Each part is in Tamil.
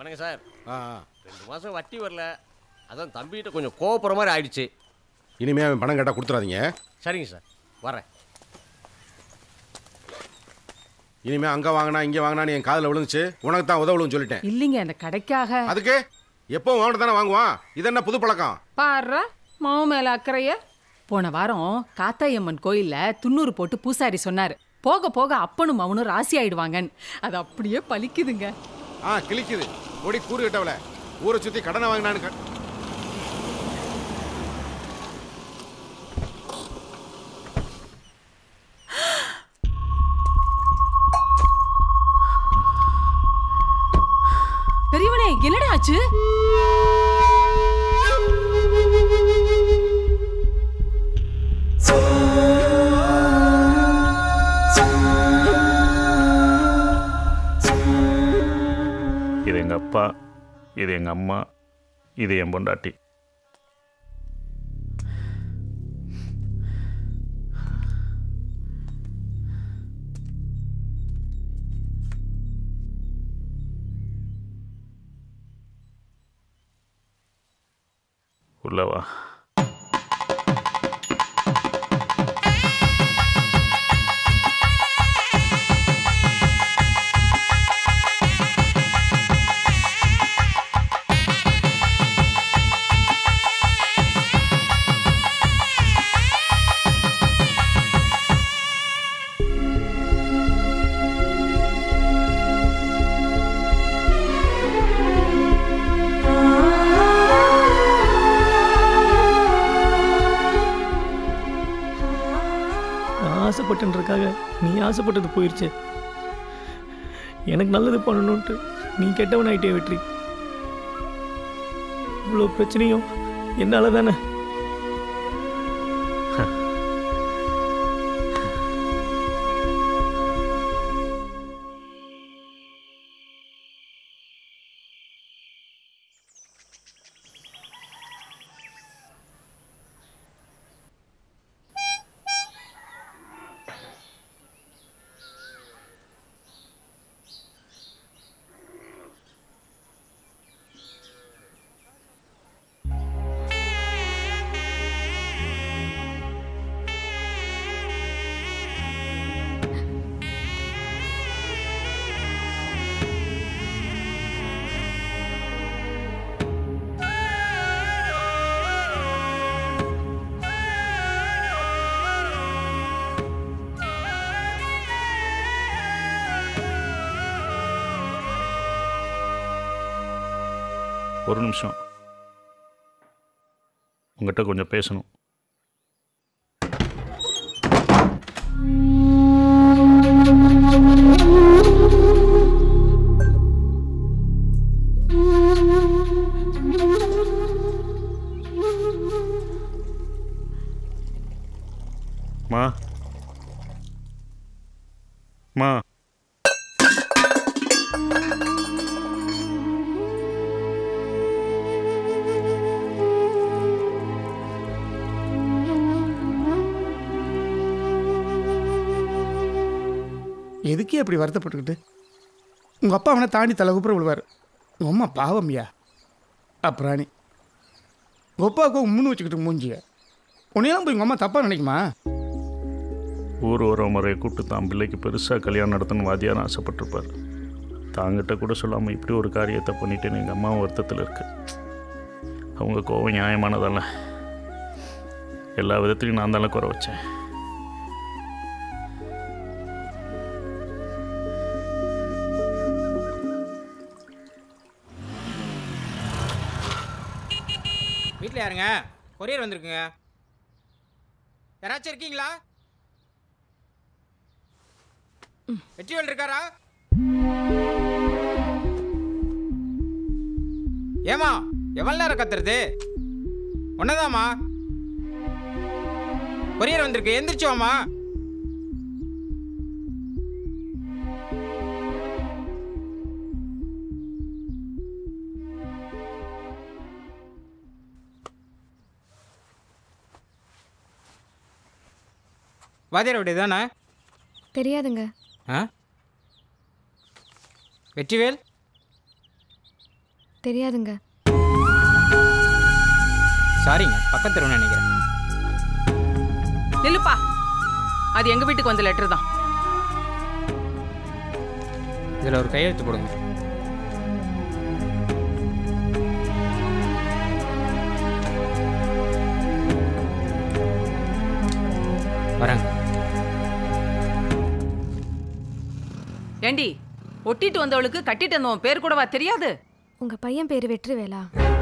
வணக்கம் சார் ஆ ஆ. ரெண்டு மாதம் வட்டி வரல அதான் தம்பிகிட்ட கொஞ்சம் கோவப்படுற மாதிரி ஆயிடுச்சு இனிமே அவன் பணம் கேட்டால் கொடுத்துறாதீங்க சரிங்க சார் வரேன் இனிமே அங்கே வாங்கினா இங்கே வாங்கினான்னு என் காதில் விழுந்துச்சு உனக்கு தான் உதவலுன்னு சொல்லிட்டேன் இல்லைங்க அந்த கடைக்காக அதுக்கு எப்போ வாங்கிட்டு தானே வாங்குவான் இது என்ன புது பழக்கம் பாடுற மாவு மேல அக்கறைய போன வாரம் காத்தாயம்மன் கோயில்ல துண்ணூறு போட்டு பூசாரி சொன்னாரு போக போக அப்பனும் அவனும் ராசி ஆயிடுவாங்கன்னு அது அப்படியே பலிக்குதுங்க ஆ கிழிக்குது ஒடி கூறு கட்டவல ஊரை சுற்றி கடனை வாங்கினான்னு க- பெரியவனே என்னடா ஆச்சு இது எங்கள் அப்பா இது எங்கள் அம்மா இது என் பொண்டாட்டி உள்ளவா நான் ஆசைப்பட்டன்றதுக்காக நீ ஆசைப்பட்டது போயிடுச்சு எனக்கு நல்லது பண்ணணுன்ட்டு நீ கெட்டவன் ஆயிட்டே வெற்றி இவ்வளோ பிரச்சனையும் என்னால தானே ஒரு நிமிஷம் உங்ககிட்ட கொஞ்சம் பேசணும் மா மா எதுக்கே அப்படி வருத்தப்பட்டுக்கிட்டு உங்கள் அப்பா அவனை தாண்டி தலை குப்புற விழுவார் உங்கள் அம்மா பாவம்யா அப்புறாணி உங்கள் அப்பாவுக்கு முன்னு வச்சுக்கிட்டு மூஞ்சிய உன்னையெல்லாம் போய் உங்கள் அம்மா தப்பாக நினைக்குமா ஊர் உறவு முறையை கூப்பிட்டு தான் பிள்ளைக்கு பெருசாக கல்யாணம் நடத்தணும் வாதியார் ஆசைப்பட்டிருப்பார் தாங்கிட்ட கூட சொல்லாமல் இப்படி ஒரு காரியத்தை பண்ணிட்டேன்னு எங்கள் அம்மாவும் வருத்தத்தில் இருக்கு அவங்க கோவம் நியாயமானதால எல்லா விதத்துலையும் நான் தானே குறை வச்சேன் வீட்டில் யாருங்க கொரியர் வந்திருக்குங்க யாராச்சும் இருக்கீங்களா வெற்றிவேல் இருக்காரா ஏமா எவ்வளோ நேரம் கத்துறது ஒன்னதாம்மா கொரியர் வந்திருக்கு எந்திரிச்சு வாம்மா வாத்தியார் வீடு தானே தெரியாதுங்க ஆ வெற்றிவேல் தெரியாதுங்க சாரிங்க பக்கத்து தெருவுன்னு நினைக்கிறேன் நில்லுப்பா அது எங்க வீட்டுக்கு வந்த லெட்டர் தான் இதில் ஒரு கையெழுத்து போடுங்க வரேங்க ஏண்டி ஒட்டிட்டு வந்தவளுக்கு கட்டிட்டு வந்தவன் பேர் கூடவா தெரியாது உங்க பையன் பேரு வெற்றிவேலா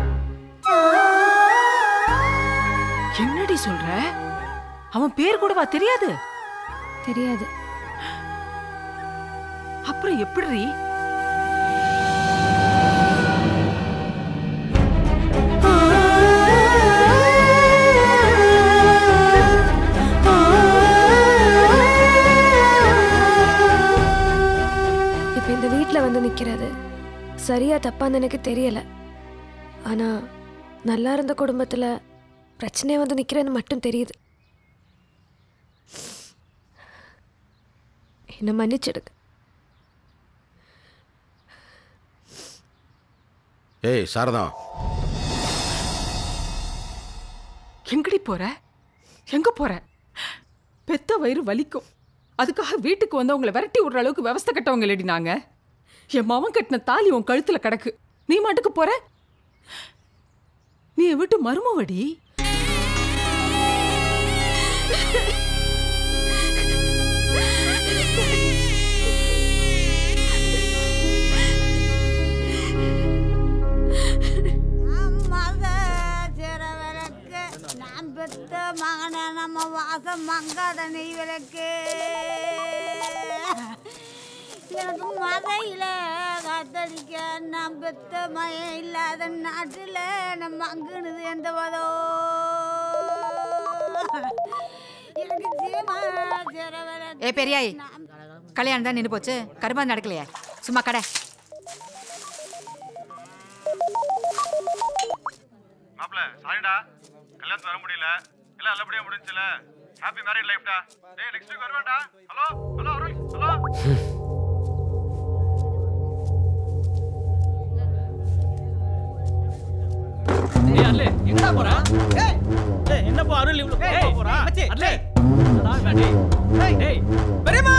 என்னடி சொல்ற அவன் பேர் கூடவா தெரியாது தெரியாது அப்புறம் எப்படி இப்போ இந்த வீட்டில் வந்து நிற்கிறது சரியா தப்பான்னு எனக்கு தெரியல ஆனா நல்லா இருந்த குடும்பத்துல பிரச்சனை வந்து நிற்கிறேன்னு மட்டும் தெரியுது என்ன மன்னிச்சிடுங்க ஏய் சாரதா எங்கடி போற எங்க போற பெத்த வயிறு வலிக்கும் அதுக்காக வீட்டுக்கு வந்தவங்களை விரட்டி விடுற அளவுக்கு விவஸ்தை கட்டவங்க இல்லடி நாங்க என் மவன் கட்டின தாலி உன் கழுத்துல கிடக்கு நீ மாட்டுக்கு போற நீ என் வீட்டு மருமவடி மக சிறவிளக்கு நான் பெத்த மகன நம்ம வாசம் மங்காத நெய் விளக்கு எனக்கு மதையில காத்தடிக்க நான் பெத்த மயம் இல்லாத நாட்டில் நம்ம மங்குனது எந்த வதோ எனக்கு சீமா சிறவிளக்கு ஏ பெரியாய் கல்யாணம் தான் நின்று போச்சு கருமா நடக்கலையே சும்மா கடை மாப்பிள சாரிடா கல்யாணத்துக்கு வர முடியல எல்லாம் நல்லபடியா முடிஞ்சுல ஹாப்பி மேரிட் லைஃப்டா டேய் நெக்ஸ்ட் வீக் வருவேன்டா ஹலோ ஹலோ அருள் ஹலோ என்னப்பா அருள் இவ்வளவு போறா அட்லே பெரியம்மா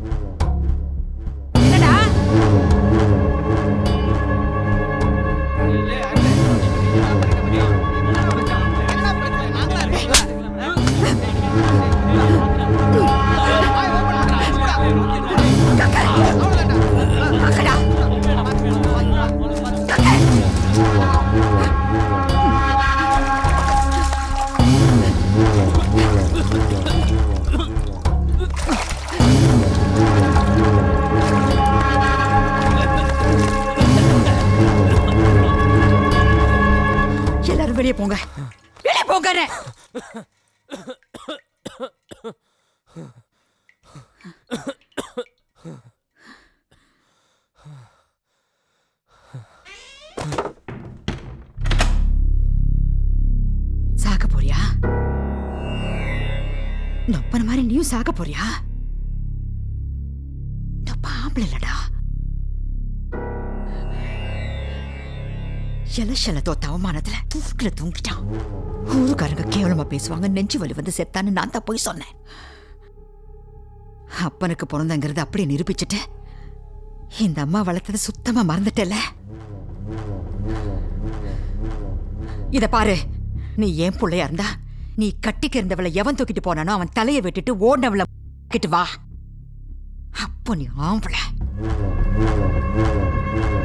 என்னடா எல்லாரும் வெளியே போங்க வெளியே போங்க சாக போறியா நொப்பன மாதிரி நீயும் சாக போறியா நொப்ப ஆம்பளை இல்லடா எலஷல தோத்த அவமானத்துல தூக்கில தூங்கிட்டான் ஊருக்காரங்க கேவலமா பேசுவாங்க நெஞ்சு வலி வந்து செத்தான்னு நான் தான் போய் சொன்னேன் அப்பனுக்கு பிறந்தங்கிறத அப்படியே நிரூபிச்சுட்டு இந்த அம்மா வளர்த்ததை சுத்தமா மறந்துட்டல இத பாரு நீ ஏன் புள்ளையா இருந்தா நீ கட்டிக்க இருந்தவளை எவன் தூக்கிட்டு போனானோ அவன் தலையை வெட்டிட்டு ஓடினவளை கிட்டு வா அப்போ நீ ஆம்பளை